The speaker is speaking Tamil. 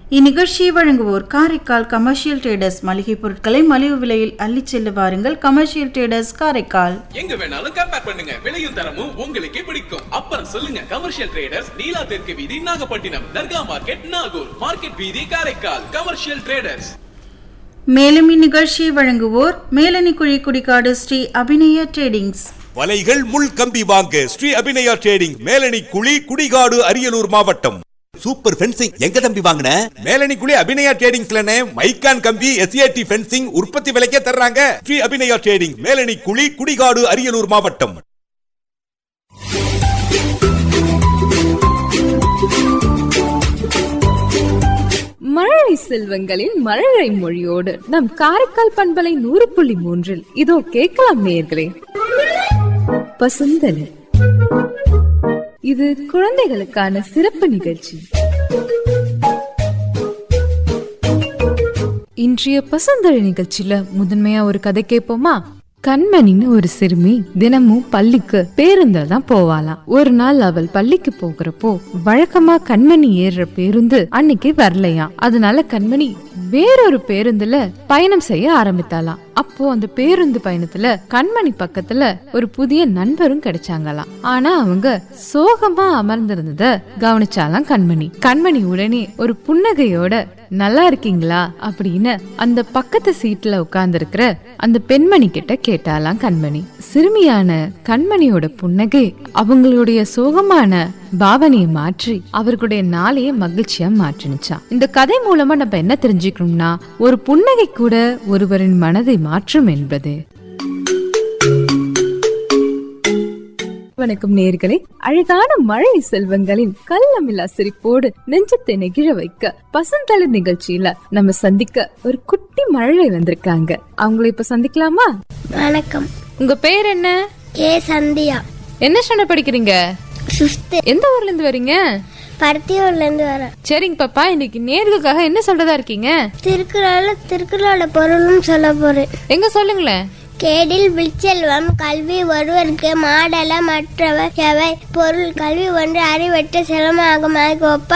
இந்நிகழ்ச்சியை வழங்குவோர் காரைக்கால் கமர்ஷியல் ட்ரேடர்ஸ் மளிகை பொருட்களை மலிவு விலையில் அள்ளிச் செல்ல வாருங்கள் கமர்ஷியல் ட்ரேடர்ஸ் காரைக்கால் எங்க வேணாலும் கம்பேர் பண்ணுங்க விலையும் தரமும் உங்களுக்கே பிடிக்கும் அப்புறம் சொல்லுங்க கமர்ஷியல் ட்ரேடர்ஸ் நீலா தெற்கு வீதி நாகப்பட்டினம் தர்கா மார்க்கெட் நாகூர் மார்க்கெட் வீதி காரைக்கால் கமர்ஷியல் ட்ரேடர்ஸ் மேலும் இந்நிகழ்ச்சியை வழங்குவோர் மேலணி குழி குடிக்காடு ஸ்ரீ அபிநய ட்ரேடிங்ஸ் வலைகள் முள் கம்பி வாங்க ஸ்ரீ அபிநயா ட்ரேடிங் மேலணி குழி குடிகாடு அரியலூர் மாவட்டம் சூப்பர் ஃபென்சிங் எங்க தம்பி வாங்கின மேலணி குழி அபிநயா ட்ரேடிங்ஸ்லனே மைக்கான் கம்பி எஸ்ஏடி ஃபென்சிங் உற்பத்தி விலைக்கே தர்றாங்க ஸ்ரீ அபிநயா ட்ரேடிங் மேலணி குழி குடிகாடு அரியலூர் மாவட்டம் மழலை செல்வங்களின் மழலை மொழியோடு நம் காரைக்கால் பண்பலை நூறு புள்ளி மூன்றில் இதோ கேட்கலாம் நேயர்களே பசுந்தலி இது குழந்தைகளுக்கான சிறப்பு நிகழ்ச்சி இன்றைய பசுந்தழி நிகழ்ச்சியில முதன்மையா ஒரு கதை கேட்போமா கண்மணின்னு ஒரு சிறுமி தினமும் பள்ளிக்கு பேருந்துல தான் போவாளாம் ஒரு நாள் அவள் பள்ளிக்கு போகிறப்போ வழக்கமா கண்மணி ஏறுற பேருந்து அன்னைக்கு வரலையாம் அதனால கண்மணி வேறொரு பேருந்துல பயணம் செய்ய ஆரம்பித்தாளாம் அப்போ அந்த பேருந்து பயணத்துல கண்மணி பக்கத்துல ஒரு புதிய நண்பரும் கிடைச்சாங்களாம் ஆனா அவங்க சோகமா அமர்ந்திருந்தத கவனிச்சாலாம் கண்மணி கண்மணி உடனே ஒரு புன்னகையோட நல்லா இருக்கீங்களா அப்படின்னு அந்த பக்கத்து சீட்ல உட்கார்ந்து அந்த பெண்மணி கிட்ட கேட்டாலாம் கண்மணி சிறுமியான கண்மணியோட புன்னகை அவங்களுடைய சோகமான பாவனையை மாற்றி அவர்களுடைய நாளையே மகிழ்ச்சியா மாற்றினுச்சான் இந்த கதை மூலமா நம்ம என்ன தெரிஞ்சுக்கணும்னா ஒரு புன்னகை கூட ஒருவரின் மனதை மாற்றும் என்பது வணக்கம் நேர்களே அழகான மழை செல்வங்களின் கள்ளமில்லா சிரிப்போடு நெஞ்சத்தை நெகிழ வைக்க பசந்தள நிகழ்ச்சியில நம்ம சந்திக்க ஒரு குட்டி மழலை வந்திருக்காங்க அவங்கள இப்ப சந்திக்கலாமா வணக்கம் உங்க பேர் என்ன கே சந்தியா என்ன ஸ்டாண்டர்ட் படிக்கிறீங்க ஃபிஃப்த்து எந்த ஊர்ல இருந்து வரீங்க பருத்தியூர்ல இருந்து வரேன் சரிங்க பாப்பா இன்னைக்கு நேர்களுக்காக என்ன சொல்றதா இருக்கீங்க திருக்குறள் திருக்குறளோட பொருளும் சொல்ல போறேன் எங்க சொல்லுங்களேன் கேடில் விற்செல்வம் கல்வி ஒருவருக்கு மாடல மற்றவர் எவை பொருள் கல்வி ஒன்று அறிவற்ற செல்வமாகும் அதற்கு ஒப்ப